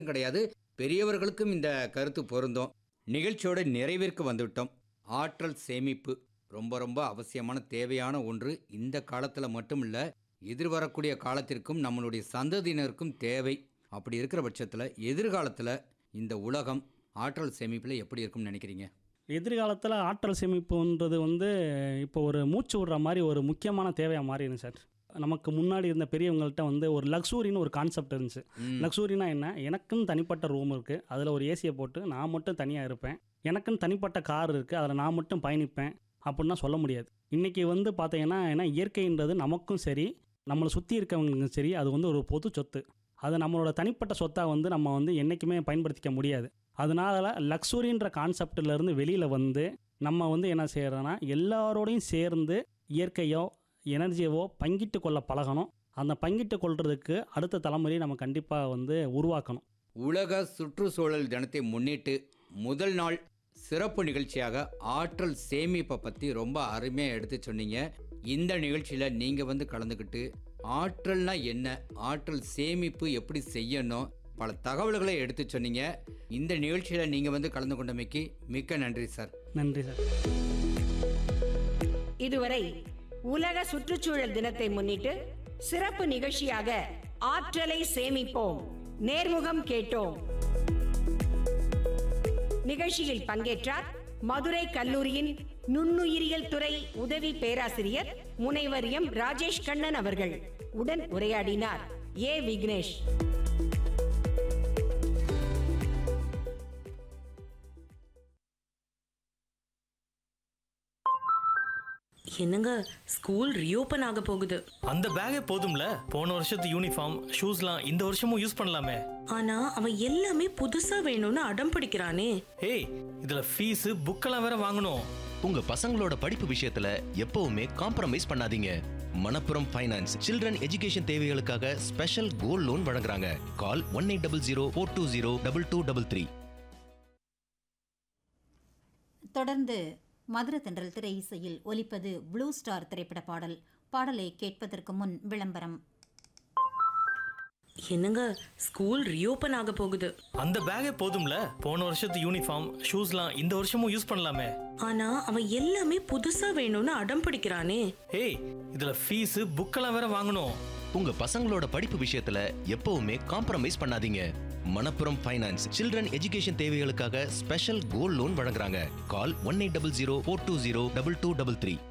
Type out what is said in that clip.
கிடையாது பெரியவர்களுக்கும் இந்த கருத்து பொருந்தும் நிகழ்ச்சியோட நிறைவிற்கு வந்துவிட்டோம் ஆற்றல் சேமிப்பு ரொம்ப ரொம்ப அவசியமான தேவையான ஒன்று இந்த காலத்தில் மட்டும் இல்லை எதிர்வரக்கூடிய காலத்திற்கும் நம்மளுடைய சந்ததியினருக்கும் தேவை அப்படி இருக்கிற பட்சத்தில் எதிர்காலத்தில் இந்த உலகம் ஆற்றல் சேமிப்பில் எப்படி இருக்கும்னு நினைக்கிறீங்க எதிர்காலத்தில் ஆற்றல் சேமிப்புன்றது வந்து இப்போ ஒரு மூச்சு விடுற மாதிரி ஒரு முக்கியமான தேவையாக மாறிடும் சார் நமக்கு முன்னாடி இருந்த பெரியவங்கள்ட்ட வந்து ஒரு லக்ஸூரின்னு ஒரு கான்செப்ட் இருந்துச்சு ம், லக்ஸூரினா என்ன எனக்குன்னு தனிப்பட்ட ரூம் இருக்குது அதில் ஒரு ஏசியை போட்டு நான் மட்டும் தனியாக இருப்பேன் எனக்குன்னு தனிப்பட்ட கார் இருக்குது அதில் நான் மட்டும் பயணிப்பேன் அப்படின்னா சொல்ல முடியாது இன்றைக்கி வந்து பார்த்தீங்கன்னா ஏன்னா இயற்கைன்றது நமக்கும் சரி நம்மளை சுற்றி இருக்கவங்களுக்கும் சரி அது வந்து ஒரு பொது சொத்து அது நம்மளோட தனிப்பட்ட சொத்தாக வந்து நம்ம வந்து என்றைக்குமே பயன்படுத்திக்க முடியாது அதனால லக்ஸுரின்ற கான்செப்டிலேருந்து வெளியில் வந்து நம்ம வந்து என்ன செய்கிறோன்னா எல்லாரோடையும் சேர்ந்து இயற்கையோ எனர்ஜியவோ பங்கிட்டு கொள்ள பழகணும் அந்த பங்கிட்டு கொள்றதுக்கு அடுத்த தலைமுறையை நம்ம கண்டிப்பாக வந்து உருவாக்கணும் உலக சுற்றுச்சூழல் தினத்தை முன்னிட்டு முதல் நாள் சிறப்பு நிகழ்ச்சியாக ஆற்றல் சேமிப்பை பற்றி ரொம்ப அருமையாக எடுத்து சொன்னீங்க இந்த நிகழ்ச்சியில் நீங்கள் வந்து கலந்துக்கிட்டு ஆற்றல்னா என்ன ஆற்றல் சேமிப்பு எப்படி செய்யணும் பல தகவல்களை எடுத்து சொன்னீங்க இந்த நிகழ்ச்சியில் நீங்கள் வந்து கலந்து கொண்டமைக்கு மிக்க நன்றி சார் நன்றி சார் இதுவரை உலக சுற்றுச்சூழல் தினத்தை முன்னிட்டு சிறப்பு நிகழ்ச்சியாக ஆற்றலை சேமிப்போம் நேர்முகம் கேட்டோம் நிகழ்ச்சியில் பங்கேற்றார் மதுரை கல்லூரியின் நுண்ணுயிரியல் துறை உதவி பேராசிரியர் முனைவர் எம் ராஜேஷ் கண்ணன் அவர்கள் உடன் உரையாடினார் ஏ விக்னேஷ் என்னங்க ஸ்கூல் ரீஓபன் ஆக போகுது அந்த பேக்கே போதும்ல போன வருஷத்து யூனிஃபார்ம் ஷூஸ்லாம் இந்த வருஷமும் யூஸ் பண்ணலாமே ஆனா அவன் எல்லாமே புதுசா வேணும்னு அடம் பிடிக்கிறானே ஏய் இதுல ஃபீஸ் புக்கெல்லாம் வேற வாங்கணும் உங்க பசங்களோட படிப்பு விஷயத்துல எப்பவுமே காம்ப்ரமைஸ் பண்ணாதீங்க மணப்புரம் ஃபைனான்ஸ் சில்ட்ரன் எஜுகேஷன் தேவைகளுக்காக ஸ்பெஷல் கோல்ட் லோன் வழங்குறாங்க call one eight double zero four two zero double two double three தொடர்ந்து மதுர தென்றல் திரை இசையில் ஒலிப்பது ப்ளூ ஸ்டார் திரைப்பட பாடல் பாடலை கேட்பதற்கு முன் விளம்பரம் என்னங்க ஸ்கூல் ரீஓபன் ஆக போகுது அந்த பேக்கே போதும்ல போன வருஷத்து யூனிஃபார்ம் ஷூஸ்லாம் இந்த வருஷமும் யூஸ் பண்ணலாமே ஆனா அவன் எல்லாமே புதுசா வேணும்னு அடம் பிடிக்கிறானே ஏய் இதுல ஃபீஸ் புக்கெல்லாம் வேற வாங்கணும் உங்க பசங்களோட படிப்பு விஷயத்துல எப்பவுமே காம்ப்ரமைஸ் பண்ணாதீங்க மணப்புரம் ஃபைனான்ஸ் சில்ட்ரன் எஜுகேஷன் தேவைகளுக்காக ஸ்பெஷல் கோல்ட் லோன் வழங்குறாங்க call one eight double zero four two zero double two double three